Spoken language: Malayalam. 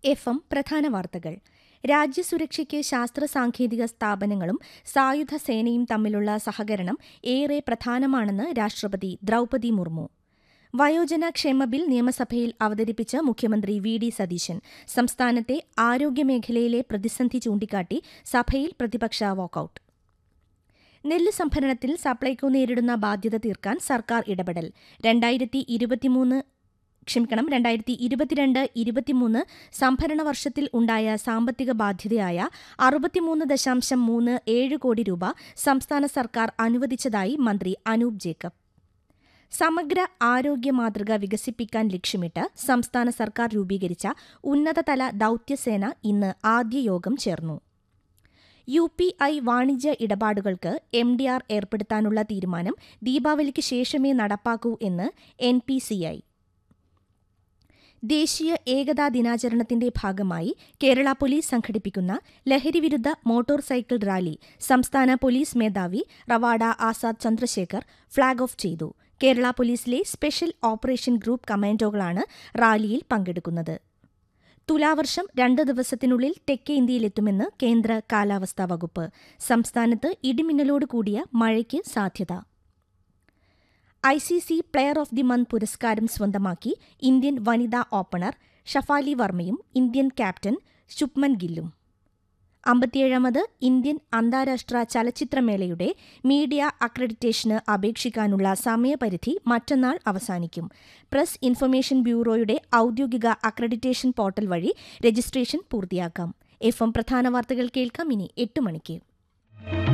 എഫ് എം പ്രധാന വാർത്തകൾ രാജ്യസുരക്ഷയ്ക്ക് ശാസ്ത്ര സാങ്കേതിക സ്ഥാപനങ്ങളും സായുധ സേനയും തമ്മിലുള്ള സഹകരണം ഏറെ പ്രധാനമാണെന്ന് രാഷ്ട്രപതി ദ്രൌപതി മുർമു വയോജന ക്ഷേമ ബിൽ നിയമസഭയിൽ അവതരിപ്പിച്ച മുഖ്യമന്ത്രി വി ഡി സതീശൻ സംസ്ഥാനത്തെ ആരോഗ്യമേഖലയിലെ പ്രതിസന്ധി ചൂണ്ടിക്കാട്ടി സഭയിൽ പ്രതിപക്ഷ വാക്കൌട്ട് നെല്ല് സംഭരണത്തിൽ സപ്ലൈകോ നേരിടുന്ന ബാധ്യത തീർക്കാൻ സർക്കാർ ഇടപെടൽ രണ്ടായിരത്തി ഇരുപത്തിമൂന്ന് ക്ഷമിക്കണം രണ്ടായിരത്തി ഇരുപത്തിരണ്ട് ഇരുപത്തിമൂന്ന് സംഭരണ വർഷത്തിൽ ഉണ്ടായ സാമ്പത്തിക ബാധ്യതയായ അറുപത്തിമൂന്ന് ദശാംശം മൂന്ന് ഏഴ് കോടി രൂപ സംസ്ഥാന സർക്കാർ അനുവദിച്ചതായി മന്ത്രി അനൂപ് ജേക്കബ് സമഗ്ര ആരോഗ്യ മാതൃക വികസിപ്പിക്കാൻ ലക്ഷ്യമിട്ട് സംസ്ഥാന സർക്കാർ രൂപീകരിച്ച ഉന്നതതല ദൌത്യസേന ഇന്ന് ആദ്യ യോഗം ചേർന്നു യു പി ഐ വാണിജ്യ ഇടപാടുകൾക്ക് എം ഡി ആർ ഏർപ്പെടുത്താനുള്ള തീരുമാനം ദീപാവലിക്ക് ശേഷമേ നടപ്പാക്കൂ എന്ന് എൻ പി സി ഐ ദേശീയ ഏകതാ ദിനാചരണത്തിന്റെ ഭാഗമായി കേരള പോലീസ് സംഘടിപ്പിക്കുന്ന ലഹരിവിരുദ്ധ മോട്ടോർ സൈക്കിൾ റാലി സംസ്ഥാന പോലീസ് മേധാവി റവാഡ ആസാദ് ചന്ദ്രശേഖർ ഫ്ളാഗ് ഓഫ് ചെയ്തു കേരള പോലീസിലെ സ്പെഷ്യൽ ഓപ്പറേഷൻ ഗ്രൂപ്പ് കമാൻഡോകളാണ് റാലിയിൽ പങ്കെടുക്കുന്നത് തുലാവർഷം രണ്ട് ദിവസത്തിനുള്ളിൽ തെക്കേ ഇന്ത്യയിലെത്തുമെന്ന് കേന്ദ്ര കാലാവസ്ഥാ വകുപ്പ് സംസ്ഥാനത്ത് ഇടിമിന്നലോട് കൂടിയ മഴയ്ക്ക് സാധ്യത I C C player of the month പുരസ്കാരം സ്വന്തമാക്കി ഇന്ത്യൻ വനിതാ ഓപ്പണർ ഷഫാലി വർമ്മയും ഇന്ത്യൻ ക്യാപ്റ്റൻ ശുഭ്മൻ ഗില്ലും അമ്പത്തിയേഴാമത് ഇന്ത്യൻ അന്താരാഷ്ട്ര ചലച്ചിത്രമേളയുടെ മീഡിയ അക്രഡിറ്റേഷന് അപേക്ഷിക്കാനുള്ള സമയപരിധി മറ്റന്നാൾ അവസാനിക്കും പ്രസ് ഇൻഫർമേഷൻ ബ്യൂറോയുടെ ഔദ്യോഗിക അക്രഡിറ്റേഷൻ പോർട്ടൽ വഴി രജിസ്ട്രേഷൻ പൂർത്തിയാക്കാം എഫ് എം പ്രധാന വാർത്തകൾ കേൾക്കാം ഇനി എട്ട് മണിക്ക്